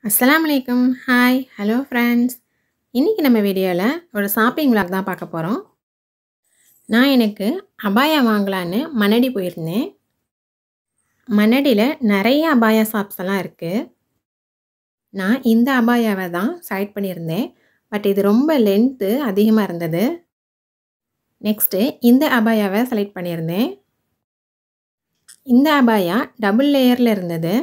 அஸ்ஸலாமு அலைக்கும். Hi, hello friends. இன்னைக்கு நம்ம வீடியோல ஒரு ஷாப்பிங் விளாக் தான் பார்க்க போறோம். நான் எனக்கு அபாயா வாங்கலான்னு மணடி போயிருந்தேன். மணடியில நெறைய அபாயா ஷாப்ஸ் எல்லாம் இருக்கு. நான் இந்த அபாயாவ தான் செலக்ட் பண்ணியிருந்தேன். பட் இது ரொம்ப லென்த்து அதிகமா இருந்தது. நெக்ஸ்ட்டு இந்த அபாயாவ செலக்ட் பண்ணியிருந்தேன். இந்த அபாயா டபுள் லேயர்ல இருந்தது.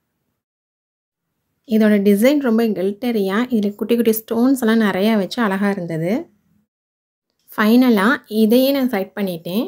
இதோட டிசைன் ரொம்ப கில்டரியா இதில குட்டி குட்டி ஸ்டோன்ஸ் எல்லாம் நெறையா வச்சு அழகா இருந்தது. ஃபைனலா இதையே நான் செலக்ட் பண்ணிட்டேன்.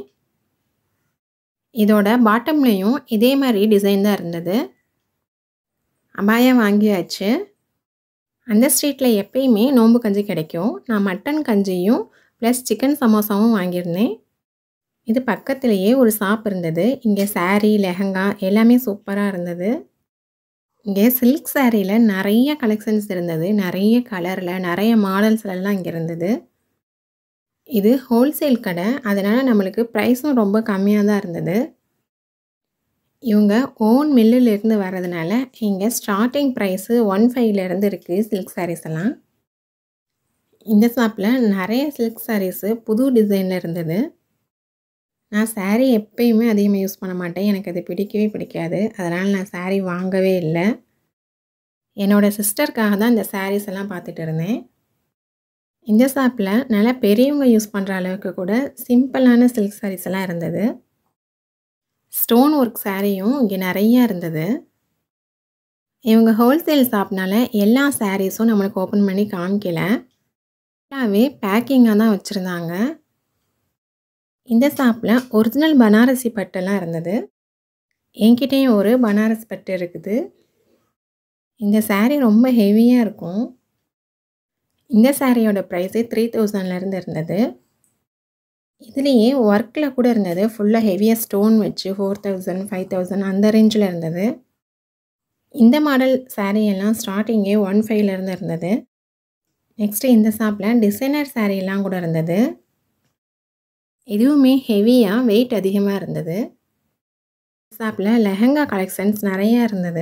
இதோட பாட்டம்லயும் இதே மாரி டிசைன் தான் இருந்தது. அபாயா வாங்கியாச்சு. அந்த ஸ்ட்ரீட்ல எப்பயுமே நோம்பு கஞ்சி கிடைக்கும். நான் மட்டன் கஞ்சியும் ப்ளஸ் சிக்கன் சமோசாவும் வாங்கியிருந்தேன். இது பக்கத்திலேயே ஒரு ஷாப் இருந்தது. இங்க சாரி, லெஹங்கா எல்லாமே சூப்பரா இருந்தது. இங்க சில்க் சாரீல நெறைய கலெக்ஷன்ஸ் இருந்தது. நெறைய கலர்ல, நெறைய மாடல்ஸ்லலாம் இங்க இருந்தது. இது ஹோல்சேல் கடை. அதனால நம்மளுக்கு பிரைஸும் ரொம்ப கம்மியா தான் இருந்தது. இவங்க ஓன் மில்லுல இருந்து வர்றதுனால இங்க ஸ்டார்ட்டிங் பிரைஸ் 1500 இருந்து இருக்கு சில்க் சாரீஸ் எல்லாம். இந்த ஷாப்ல நெறைய சில்க் சாரீஸ் புது டிசைன்ல இருந்தது. நான் சாரி எப்பயுமே அதிகமா யூஸ் பண்ண மாட்டேன். எனக்கு அது பிடிக்கவே பிடிக்காது. அதனால நான் சாரி வாங்கவே இல்ல. என்னோட சிஸ்டருக்காக தான் இந்த சாரீஸ் எல்லாம் பார்த்துட்டு இருந்தேன். இந்த ஷாப்ல நல்லா பெரியவங்க யூஸ் பண்ற அளவுக்கு கூட சிம்பிளான சில்க் சாரீஸ் எல்லாம் இருந்தது. ஸ்டோன் ஒர்க் சாரியும் இங்க நெறைய இருந்தது. இவங்க ஹோல்சேல் ஷாப்னால எல்லா சாரீஸும் நம்மளுக்கு ஓப்பன் பண்ணி காமிக்கல. ஃபுல்லாவே பேக்கிங்கா தான் வச்சிருந்தாங்க. இந்த ஷாப்ல ஒரிஜினல் பனாரசி பட்டெல்லாம் இருந்தது. என்கிட்டயும் ஒரு பனாரஸ் பட்டு இருக்குது. இந்த சாரி ரொம்ப ஹெவியா இருக்கும். இந்த சாரியோட பிரைஸ் 3000ல இருந்து இருந்தது. இதுலயே ஒர்க்ல கூட இருந்தது. ஃபுல்லா ஹெவியா ஸ்டோன் வச்சு 4000, 5000 அந்த ரேஞ்ச்ல இருந்தது. இந்த மாடல் சாரி எல்லாம் ஸ்டார்ட்டிங்கே 15ல இருந்து இருந்தது. நெக்ஸ்ட் இந்த ஷாப்ல டிசைனர் சாரி எல்லாம் கூட இருந்தது. இதுவுமே ஹெவியா வெயிட் அதிகமா இருந்தது. ஷாப்ல லெஹங்கா கலெக்ஷன்ஸ் நெறைய இருந்தது.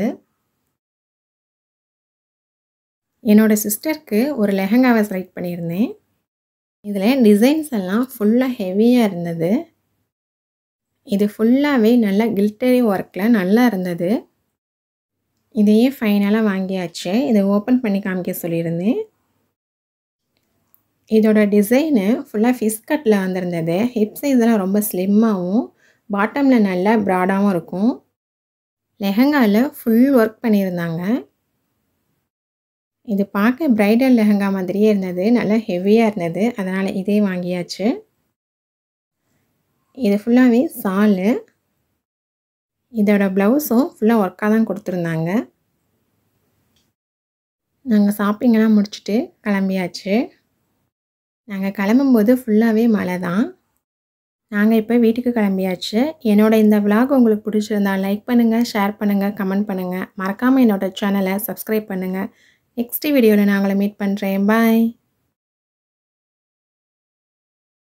என்னோட சிஸ்டருக்கு ஒரு லெஹங்காவ செலக்ட் பண்ணியிருந்தேன். இதுல டிசைன்ஸ் எல்லாம் ஃபுல்லா ஹெவியா இருந்தது. இது ஃபுல்லாவே நல்லா கில்டரி ஒர்க்ல நல்லா இருந்தது. இதையே ஃபைனலா வாங்கியாச்சு. இத ஓப்பன் பண்ணி காமிக்க சொல்லியிருந்தேன். இதோட டிசைனு ஃபுல்லா ஃபிஷ் கட்ல வந்திருந்தது. ஹிப் சைஸ் எல்லாம் ரொம்ப ஸ்லிம்மாவும், பாட்டம்ல நல்லா ப்ராடாவும் இருக்கும். லெஹங்கால ஃபுல் ஒர்க் பண்ணியிருந்தாங்க. இது பார்க்க பிரைடல் லெஹங்கா மாதிரியே இருந்தது. நல்லா ஹெவியா இருந்தது. அதனால இதே வாங்கியாச்சு. இது ஃபுல்லாவே ஷாலு. இதோட ப்ளவுஸும் ஃபுல்லா ஒர்க்கா தான் குடுத்துருந்தாங்க. நாங்க ஷாப்பிங் எல்லாம் முடிச்சுட்டு கிளம்பியாச்சு. நாங்க கிளம்பும்போது ஃபுல்லாவே மழை தான். நாங்க இப்ப வீட்டுக்கு கிளம்பியாச்சு. என்னோட இந்த விளாக் உங்களுக்கு பிடிச்சிருந்தா லைக் பண்ணுங்க, ஷேர் பண்ணுங்க, கமெண்ட் பண்ணுங்க. மறக்காம என்னோட சேனல சப்ஸ்கிரைப் பண்ணுங்க. நெக்ஸ்ட் வீடியோல நான் உங்கள மீட் பண்றேன். பாய்.